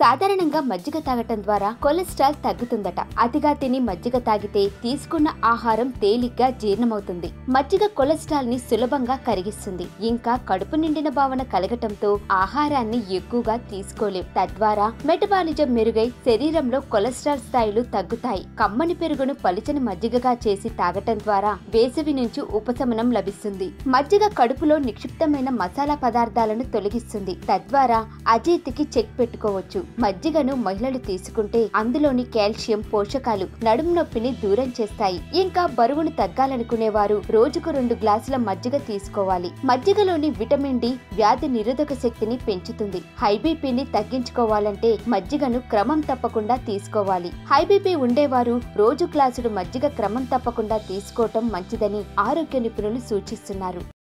సాధారణంగా మజ్జిగ తాగటం ద్వారా కొలెస్ట్రాల్ తగ్గుతుందట అతిగా తిని మజ్జిగ తాగితే తీసుకున్న ఆహారం తేలిగ్గా జీర్ణమవుతుంది మజ్జిగ కొలెస్ట్రాల్ ని సులభంగా కరిగిస్తుంది ఇంకా కడుపు నిండిన భావన కలగటంతో ఆహారాన్ని ఎక్కువగా తీసుకోలేం తద్వారా మెటబాలిజం మెరుగై శరీరంలో కొలెస్ట్రాల్ స్థాయిలు తగ్గుతాయి కమ్మని పెరుగును పలుచని మజ్జిగగా చేసి తాగటం ద్వారా వేసవి నుంచి ఉపశమనం లభిస్తుంది మజ్జిగ కడుపులో నిక్షిప్తమైన మసాలా పదార్థాలను తొలగిస్తుంది తద్వారా అజీర్తికి చెక్ పెట్టుకోవచ్చు మజ్జిగను మహిళలు తీసుకుంటే అందులోని కాల్షియం పోషకాలు నడుము నొప్పిని దూరం చేస్తాయి ఇంకా బరువును తగ్గాలనుకునే వారు రోజుకు రెండు గ్లాసుల మజ్జిగ తీసుకోవాలి మజ్జిగలోని విటమిన్ డి వ్యాధి నిరోధక శక్తిని పెంచుతుంది హై బీపీని తగ్గించుకోవాలంటే మజ్జిగను క్రమం తప్పకుండా తీసుకోవాలి హై బీపీ ఉండేవారు రోజు గ్లాసుడు మజ్జిగ క్రమం తప్పకుండా తీసుకోవటం మంచిదని ఆరోగ్య నిపుణులు సూచిస్తున్నారు